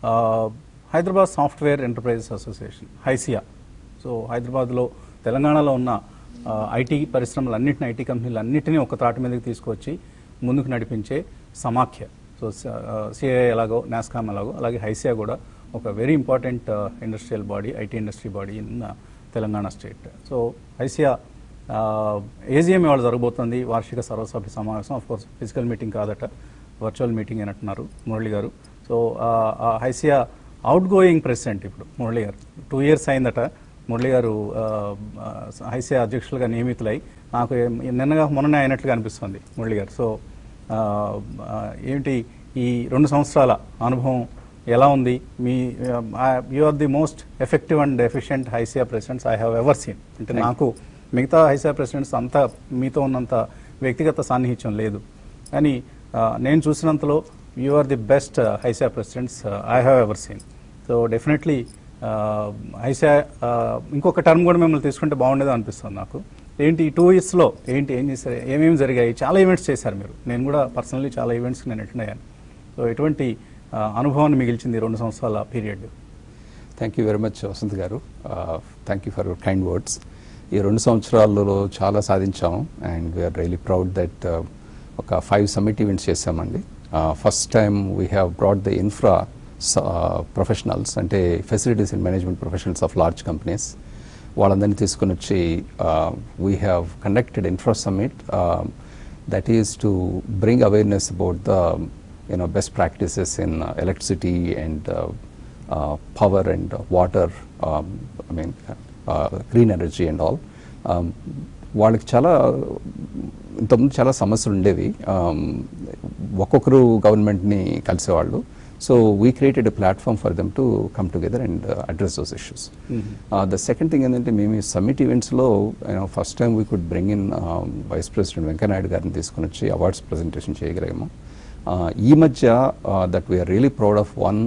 Hyderabad software enterprises association HYSEA so హైదరాబాద్లో తెలంగాణలో ఉన్న ఐటీ పరిశ్రమలన్నింటినీ ఐటీ కంపెనీలన్నింటినీ ఒక త్రాటి మీదకి తీసుకొచ్చి ముందుకు నడిపించే సమాఖ్య సో సిఐ ఎలాగో నాస్కామ్ ఎలాగో అలాగే హైసియా కూడా ఒక very important industrial body IT industry body in Telangana state so HYSEA AGM ఇవాళ జరగబోతుంది వార్షిక సర్వసభ్య సమావేశం ఆఫ్ కోర్స్ ఫిజికల్ మీటింగ్ కాదట వర్చువల్ మీటింగ్ అని అంటున్నారు Murali garu so HYSEA outgoing president ఇప్పుడు మురళి గారు టూ ఇయర్స్ అయిందట మురళి గారు ఆ, ఆ, హైసియా అధ్యక్షులుగా నియమితులై నాకు ఏం- నిన్నగా మొన్ననే అయినట్లుగా అనిపిస్తుంది మురళి గారు సో ఆ, ఆ, ఏంటి ఈ రెండు సంవత్సరాల అనుభవం ఎలా ఉంది మీ you are the most effective and efficient HYSEA presidents I have ever seen అంటే నాకు మిగతా హైసియా ప్రెసిడెంట్స్ అంతా మీతో ఉన్నంత వ్యక్తిగత సాన్నిహిత్యం లేదు కానీ ఆ, నేను చూసినంతలో you are the best HYSEA presidents I have ever seen so definitely HYSEA ఇంకొక టర్మ్ కూడా మిమ్మల్ని తీసుకుంటే బాగుండేది అనిపిస్తుంది నాకు ఏంటి ఈ టూ ఇయర్స్లో ఏంటి ఏం చేశారు ఏమేమి జరిగాయి చాలా ఈవెంట్స్ చేశారు మీరు నేను కూడా పర్సనల్లీ చాలా ఈవెంట్స్కి నేను అటెండ్ అయ్యాను సో ఎటువంటి ఆ, అనుభవాన్ని మిగిల్చింది ఈ రెండు సంవత్సరాల period thank you very much Vasanth garu thank you for your kind words ఈ రెండు సంవత్సరాలలో చాలా సాధించాము and we're really proud that ఒక ఫైవ్ సమ్మిట్ ఈవెంట్స్ చేసామండి first time we have brought the infra professionals అంటే facilities in management professionals of large companies వాళ్ళందరినీ తీసుకుని వచ్చి we have conducted infra summit that is to bring awareness about the you know best practices in electricity and uh, power and uh, water, um, I mean, uh, green energy and all. Um, వాళ్ళకి చాలా ఇంతకుముందు చాలా సమస్యలు ఉండేవి Um, ఒక్కొక్కరు గవర్నమెంట్ని కలిసేవాళ్ళు so we created a platform for them to come together and address those issues the second thing ఏంటంటే మేము ఈ సమ్మిట్ ఈవెంట్స్లో first time we could bring in vice president Venkaiah Naidu గారిని తీసుకుని వచ్చి అవార్డ్స్ ప్రజెంటేషన్ చేయగలిగాము Uh, ఈ మధ్య that we're really proud of one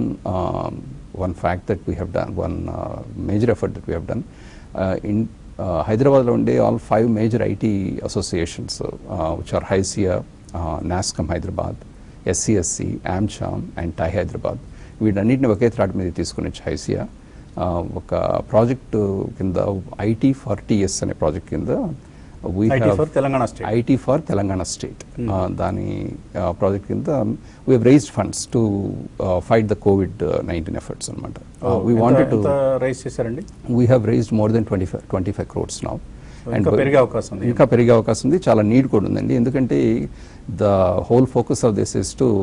one fact that we have done one major effort that we have done in హైదరాబాద్లో ఉండే all five major IT associations which are HYSEA NASSCOM Hyderabad SCSC AmCham and TiE Hyderabad వీటన్నిటిని ఒకే త్రాటి మీద తీసుకుని వచ్చి HYSEA uh, ఒక project కింద ఐటీ ఫార్ టీఎస్ అనే ప్రాజెక్ట్ కింద we IT have for Telangana state. IT for Telangana state దాని ప్రాజెక్ట్ కింద we raised funds to fight the COVID nineteen efforts అనమాట వీ వాంటెడ్ టు ఎంత రైస్ చేశారండి we have raised more than twenty five twenty five crores now ఇంకా పెరిగే అవకాశం ఉంది. ఇంకా పెరిగే అవకాశం ఉంది చాలా నీడ్ కూడా ఉందండి ఎందుకంటే the whole focus of this is to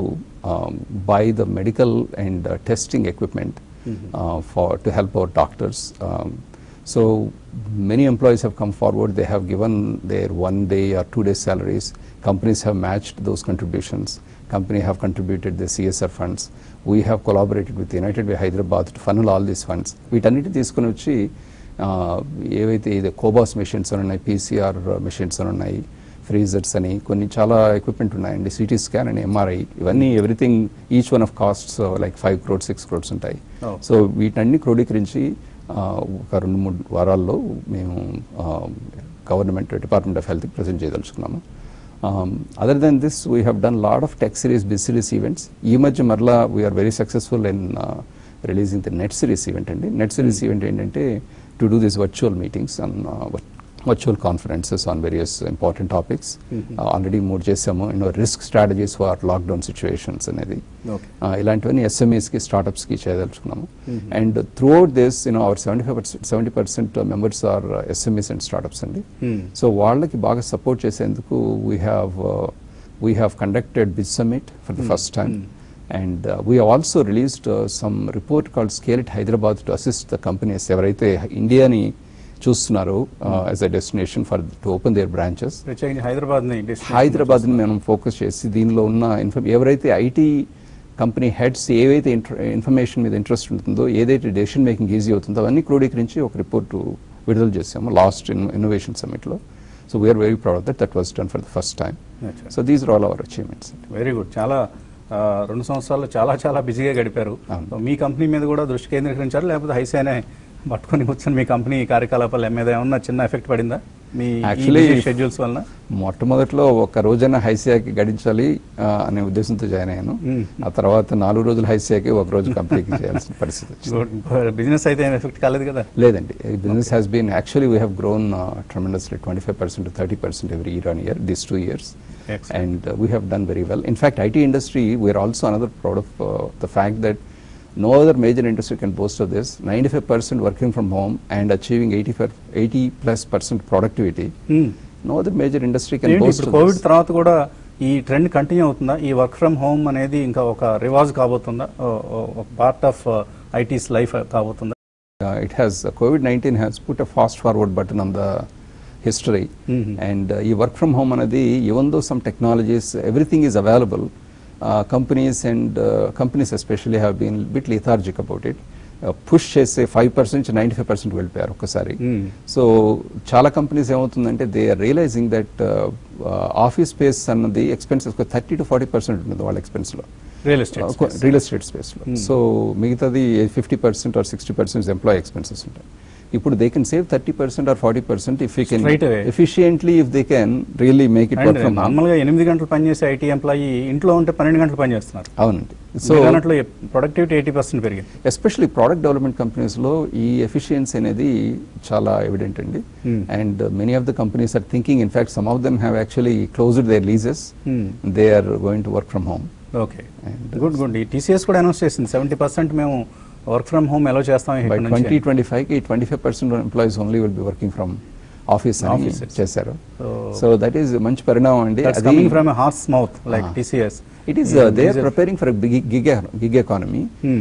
buy the medical and testing equipment for to help our doctors so many employees have come forward. They have given their one day or two day salaries. Companies have matched those contributions. Company have contributed the CSR funds. We have collaborated with United Way Hyderabad to funnel all these funds. వీటన్నిటి తీసుకుని వచ్చి ఆ, ఏవైతే ఇది Cobas machines అని ఉన్నాయి PCR machines అని ఉన్నాయి ఫ్రీజర్స్ అని కొన్ని చాలా ఎక్విప్మెంట్ ఉన్నాయండి సిటీ స్కాన్ అని ఎంఆర్ఐ ఇవన్నీ everything each one of costs like five crores six crores ఉంటాయి Oh. సో వీటన్ని క్రోడీకరించి ఆ, ఒక రెండు మూడు వారాల్లో మేము గవర్నమెంట్ డిపార్ట్మెంట్ ఆఫ్ హెల్త్కి ప్రజెంట్ చేయదలుచుకున్నాము other than this we have done lot of tech series biz series events ఈ మధ్య మరలా we're very successful in releasing the net series event అండి నెట్ సిరీస్ ఈవెంట్ ఏంటంటే to do this virtual meetings and virtual conferences on various important topics already మూడు చేసాము you know risk strategies for lockdown situations అనేది Okay. ఆ, ఇలాంటివన్నీ ఎస్ఎంఈస్కి స్టార్టప్స్కి చేయదలుచుకున్నాము and throughout this you know our seventy five percent seventy percent members are SMEs and startups అండి Hmm. సో వాళ్ళకి బాగా సపోర్ట్ చేసేందుకు we have we have conducted biz summit for the first time and we also released some report called scale it Hyderabad to assist the companies ఎవరైతే ఇండియాని చూస్తున్నారో as a destination for to open their branches ప్రత్యేకించి హైదరాబాద్ని destination హైదరాబాద్ని మనం focus చేసి దీనిలో ఉన్న ఇన్ఫర్ ఎవరైతే ఐటీ కంపెనీ హెడ్స్ ఏవైతే ఇన్ఫర్మేషన్ మీద ఇంట్రెస్ట్ ఉంటుందో ఏదైతే డెసిషన్ మేకింగ్ ఈజీ అవుతుందో అవన్నీ క్రోడీకరించి ఒక రిపోర్టు విడుదల చేసాము లాస్ట్ ఇన్నోవేషన్ సమిట్లో so we're very proud that that was done for the first time Acha. So these are all our achievements very good చాలా ఆ, రెండు సంవత్సరాలు చాలా చాలా బిజీగా గడిపారు అవును. సో మీ కంపెనీ మీద కూడా దృష్టి కేంద్రీకరించారు లేకపోతే హైసేనే పట్టుకొని కూర్చొని మీ కంపెనీ కార్యకలాపాలు మీద ఏమన్నా చిన్న ఎఫెక్ట్ పడిందా మీ Actually, షెడ్యూల్స్ వలన మొట్టమొదట్లో ఒక రోజైనా హైసియాకి గడించాలి ఆ, అనే ఉద్దేశంతో జాయిన్ అయ్యాను Hmm. ఆ తర్వాత నాలుగు రోజులు హైసియాకి ఒక రోజు కంపెనీకి చేయాల్సిన పరిస్థితి వచ్చింది బిజినెస్ అయితే ఏం ఎఫెక్ట్ కాలేదు కదా లేదండి business has been actually we have grown tremendously twenty five percent thirty percent every year on year this two years Excellent. and uh, we have done very well. In fact, IT industry, we are also another proud of uh, the fact that no other major industry can boast of this. 95% working from home and achieving 85, 80 plus percent productivity. Hmm. No other major industry can ఏంటి boast ఇప్పుడు of COVID this. తర్వాత కూడా ఈ trend continue అవుతుందా ఈ work from home అనేది ఇంకా ఒక రివాజ్ కాబోతుందా ఓ- ఓ- ఒక పార్ట్ ఆఫ్ ఐటీస్ లైఫ్ కాబోతుందా Uh, it has uh, COVID-19 has put a fast forward button on the history. Mhm. And uh, ఈ వర్క్ ఫ్రమ్ హోమ్ అనేది even though some technologies, everything is available, uh, companies and uh, companies especially have been bit lethargic about it. Push చేసే five percent ninety five percent వెళ్ళిపోయారు ఒక్కసారి Hmm. So చాలా companies ఏమవుతుందంటే they are realizing that office space అన్నది expenses thirty to forty percent ఉంటుంది వాళ్ళ ఎక్స్పెన్స్లో real estate real estate స్పేస్లో Hmm. సో మిగతాది fifty percent or sixty percent employee expenses ఉంటాయి ఇప్పుడు they can save thirty percent or forty percent if you can Straight away. Efficiently if they can really make it work from normal గా ఎనిమిది గంటలు పనిచేసే IT employee ఇంట్లో ఉంటే పన్నెండు గంటలు పనిచేస్తున్నారు అవునండి సో సో అన్నట్లు ప్రొడక్టివిటీ ఎయిటీ పర్సెంట్ పెరిగింది ఎస్పెషల్లీ ప్రోడక్ట్ డెవలప్మెంట్ కంపెనీస్లో ఈ ఎఫిషియన్సీ అనేది చాలా ఎవిడెంట్ అండి Hmm. And many of the companies are thinking in fact some of them have actually closed their leases they are going to work from home okay And, good good ఈ TCS కూడా announce చేసింది seventy percent మేము work from home ఎలా చేస్తాం by ఇక్కడ twenty నుంచి twenty five కి twenty five percent employees only will be working from office అని Offices. చేశారు So- సో దట్ ఈస్ మంచి పరిణామం అండి దట్స్ అది coming from horse mouth like Ah. TCS it is they are preparing for gig gig economy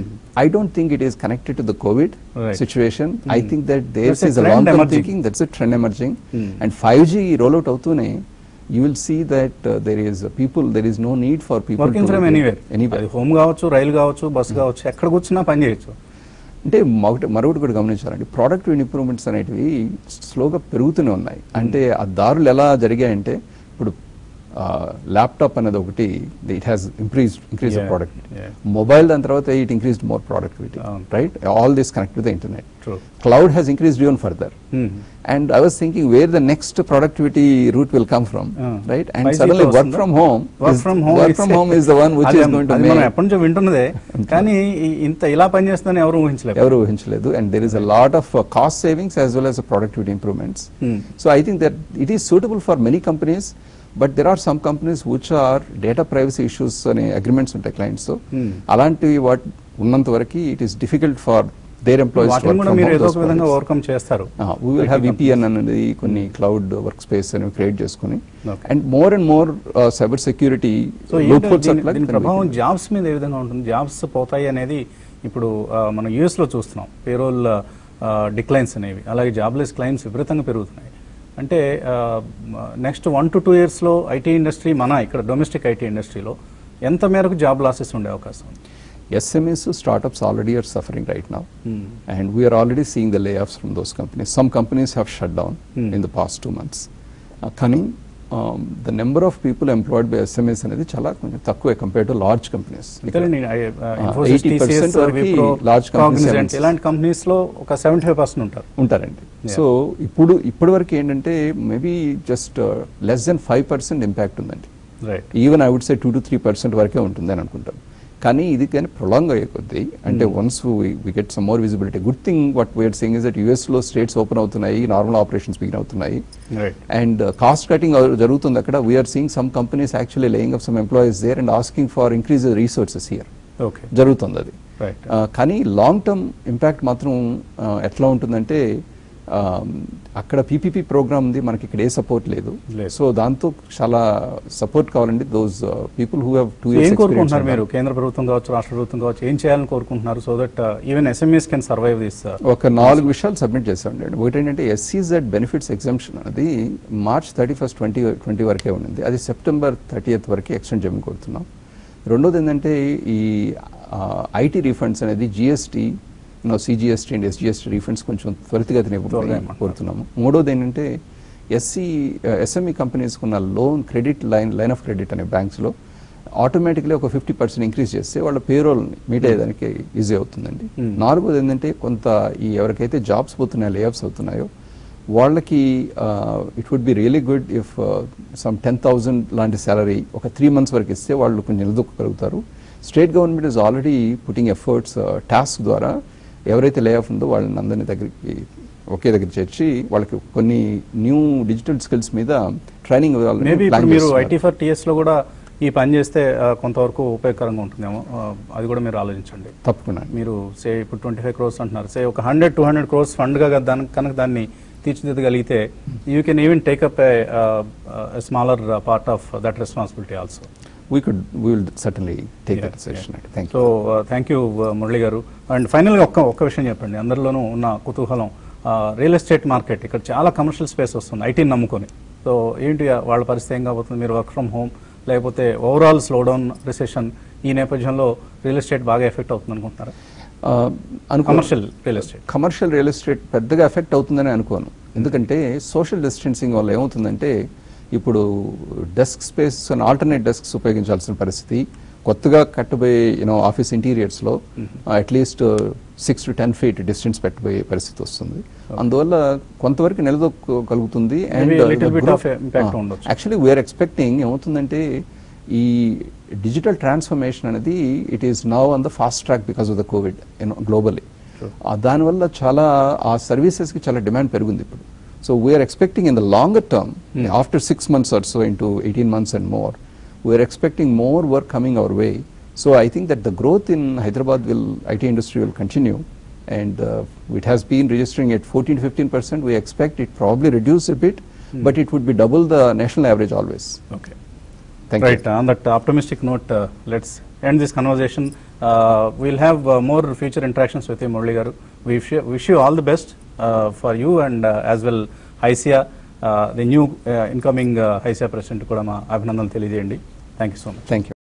I don't think it is connected to the COVID Right. situation. I Hmm. think that there That's a is a trend long term emerging. thinking. That's a trend emerging. Hmm. And 5G rollout అవుతూనే you will see that uh, there is uh, people, there is no need for people working to from anywhere anywhere. అది home కావచ్చు రైలు కావచ్చు bus కావచ్చు ఎక్కడ కూర్చున్నా పని చేయొచ్చు అంటే మరొకటి మరొకటి కూడా గమనించాలండి ప్రోడక్ట్ ఇంప్రూవ్మెంట్స్ అనేటివి స్లోగా పెరుగుతూనే ఉన్నాయి అంటే ఆ దారులు ఎలా జరిగాయంటే ఇప్పుడు ల్యాప్టాప్ అనేది ఒకటి it has increase increase Yeah, productivity yeah. Mobile దాని తర్వాత ఇట్ ఇంక్రీజ్డ్ మోర్ ప్రొడక్టివిటీ అవును. Right all this connect with the internet through cloud has increased even further. And I was thinking where the next productivity route will come from, Ah. right? And 5G suddenly తో work వస్తుందా? from home, work is, from home work from home is the one which is going to అది మనం make ఎప్పటి నుంచో వింటున్నదే కానీ ఈ- ఇంత ఇలా పనిచేస్తుందని ఎవరు ఊహించలేదు ఎవరు ఊహించలేదు and there is a lot of uh, cost savings as well as uh, productivity improvements. Hmm. So I think that it is suitable for many companies, but there are some companies which are data privacy issues అనే agreements ఉంటాయి clients తో Hmm. అలాంటివి what ఉన్నంత వరకు it is difficult for their employees to వాటిని work కూడా from మీరు home. ఏదో those ఒక విధంగా projects. ఓవర్కమ్ చేస్తారు వీ విల్ హ్యావ్ విపిఎన్ అనేది కొన్ని క్లౌడ్ వర్క్ స్పేస్ అని క్రియేట్ చేసుకుని Okay. And more and more cyber security so దీని ప్రభావం జాబ్స్ మీద ఏ విధంగా ఉంటుంది జాబ్స్ పోతాయి అనేది ఇప్పుడు ఆ, మనం యుఎస్ లో చూస్తున్నాం పేరోల్ డిక్లైన్స్ అనేవి అలాగే జాబ్లెస్ క్లైమ్స్ విపరీతంగా పెరుగుతున్నాయి అంటే నెక్స్ట్ వన్ టు టూ ఇయర్స్లో ఐటీ ఇండస్ట్రీ మన ఇక్కడ డొమెస్టిక్ ఐటీ ఇండస్ట్రీలో ఎంత మేరకు జాబ్ లాసెస్ ఉండే అవకాశం ఉంది SMS startups already are suffering right now Hmm. And we're already seeing the layoffs from those companies some companies have shut down Hmm. In the past two months కానీ the number of people employed by SMS అనేది చాలా కొంచెం తక్కువే compare to large companies అంతేనండి, I- uh, Infosys, 80% TCS, వరకు Wipro, large companies Cognizant, haven't- ఇలాంటి companies లో ఒక సెవెంటీ ఫైవ్ పర్సెంట్ ఉంటారు ఉంటారండి Yeah. సో ఇప్పుడు ఇప్పటి వరకు ఏంటంటే maybe just less than five percent impact ఉందండి right even I would say two to three percent వరకే ఉంటుంది అని అనుకుంటాం కానీ ఇది కానీ ప్రొలాంగ్ అయ్యే కొద్దీ అంటే once we get some more visibility good thing what we're seeing is that యూఎస్లో స్టేట్స్ ఓపెన్ అవుతున్నాయి నార్మల్ ఆపరేషన్స్ బిగిన్ అవుతున్నాయి రైట్ అండ్ కాస్ట్ కటింగ్ జరుగుతుంది అక్కడ we're seeing some companies actually laying off some employees there and asking for increase resources here okay జరుగుతుంది అది right ఆ, కానీ long term impact మాత్రం ఆ, ఎట్లా ఉంటుందంటే ఆ, అక్కడ పీపీపీ ప్రోగ్రామ్ ఉంది మనకి ఇక్కడ ఏ సపోర్ట్ లేదు లేదు. సో దాంతో చాలా సపోర్ట్ కావాలండి those people who have to ఏం కోరుకుంటున్నారు మీరు కేంద్ర ప్రభుత్వం కావచ్చు రాష్ట్ర ప్రభుత్వం కావచ్చు ఏం చేయాలని కోరుకుంటున్నారు so that even SMS can survive this ఒక నాలుగు విషయాలు సబ్మిట్ చేసామండి ఒకటి ఏంటంటే ఎస్సీజెడ్ బెనిఫిట్స్ ఎగ్జామ్షన్ అనేది March thirty first twenty twenty వరకే ఉండింది అది సెప్టెంబర్ థర్టీఎత్ వరకే ఎక్స్టెండ్ చేయమని కోరుతున్నాం రెండోది ఏంటంటే ఈ ఐటీ రీఫండ్స్ అనేది GST CGST and SGST refunds కొంచెం త్వరితగతిన త్వరగా ఇవ్వమని ఇవ్వమంటారు. కోరుతున్నాము మూడోది ఏంటంటే ఎస్సీ ఎస్ఎంఈ కంపెనీస్కి ఉన్న loan credit line line of credit అనే బ్యాంక్స్లో ఆటోమేటిక్లీ ఒక ఫిఫ్టీ పర్సెంట్ ఇంక్రీజ్ చేస్తే వాళ్ళ పేరోల్ని మీట్ అయ్యేదానికి ఈజీ అవుతుందండి Hmm. నాలుగోది ఏంటంటే కొంత ఈ ఎవరికైతే జాబ్స్ పోతున్నాయో లేఆఫ్స్ అవుతున్నాయో వాళ్ళకి it would be really good if some ten thousand లాంటి శాలరీ ఒక త్రీ మంత్స్ వరకు ఇస్తే వాళ్ళు కొంచెం నిలదొక్కగలుగుతారు state government is already putting efforts TASK ద్వారా ఎవరైతే లే ఆఫ్ ఉందో వాళ్ళని అందరినీ దగ్గరికి ఒకే దగ్గర చేర్చి వాళ్ళకి కొన్ని న్యూ డిజిటల్ స్కిల్స్ మీద ట్రైనింగ్ మేబీ ఇప్పుడు మీరు ఐటీ ఫర్ టీఎస్ లో కూడా ఈ పని చేస్తే ఆ, కొంతవరకు ఉపయోగకరంగా ఉంటుందేమో ఆ, అది కూడా మీరు ఆలోచించండి తప్పకుండా మీరు సే ఇప్పుడు ట్వంటీ ఫైవ్ క్రోర్స్ అంటున్నారు సే ఒక హండ్రెడ్ టూ హండ్రెడ్ క్రోర్స్ ఫండ్గా దాని కనుక దాన్ని తీర్చిదిద్దగలిగితే you can even take up a smaller part of that responsibility also we could we will certainly take Yeah, that session yeah. Thank so thank you Murali గారు and ఫైనల్గా ఒక్క ఒక్క విషయం చెప్పండి అందరిలోనూ ఉన్న కుతూహలం రియల్ ఎస్టేట్ మార్కెట్ ఇక్కడ చాలా కమర్షియల్ స్పేస్ వస్తుంది ఐటీని నమ్ముకొని సో ఏంటి వాళ్ళ పరిస్థితి ఏం కాబోతుంది మీరు వర్క్ ఫ్రమ్ హోమ్ లేకపోతే ఓవరాల్ స్లోడౌన్ రిసెషన్ ఈ నేపథ్యంలో రియల్ ఎస్టేట్ బాగా ఎఫెక్ట్ అవుతుంది అనుకుంటున్నారా commercial real estate commercial real estate పెద్దగా ఎఫెక్ట్ అవుతుందని అనుకోను ఎందుకంటే సోషల్ డిస్టెన్సింగ్ వల్ల ఏమవుతుందంటే ఇప్పుడు desk space and alternate desks ఉపయోగించాల్సిన పరిస్థితి కొత్తగా కట్టబోయే యూనో ఆఫీస్ ఇంటీరియర్స్లో at least six to ten feet distance పెట్టబోయే పరిస్థితి వస్తుంది అందువల్ల కొంతవరకు నిలదొక్కగలుగుతుంది Maybe a little bit of impact ఉండొచ్చు. యాక్చువల్లీ వీఆర్ ఎక్స్పెక్టింగ్ ఏమవుతుందంటే ఈ డిజిటల్ ట్రాన్స్ఫర్మేషన్ అనేది it is now on the fast track because of the covid globally దానివల్ల చాలా ఆ సర్వీసెస్కి చాలా డిమాండ్ పెరిగింది ఇప్పుడు so we are expecting in the longer term after six months or so in to eighteen months and more we are expecting more work coming our way so I think that the growth in Hyderabad will IT industry will continue and uh, it has been registering at 14 15 percent. We expect it probably reduce a bit, but it would be double the national average always. Okay Thank right you. on that optimistic note uh, let's end this conversation uh, we'll have uh, more future interactions with you murali garu we wish you, wish you all the best uh, for you and uh, as well hysia uh, the new uh, incoming uh, hysia president కూడా మా అభినందనలు తెలియజేయండి thank you so much Thank you.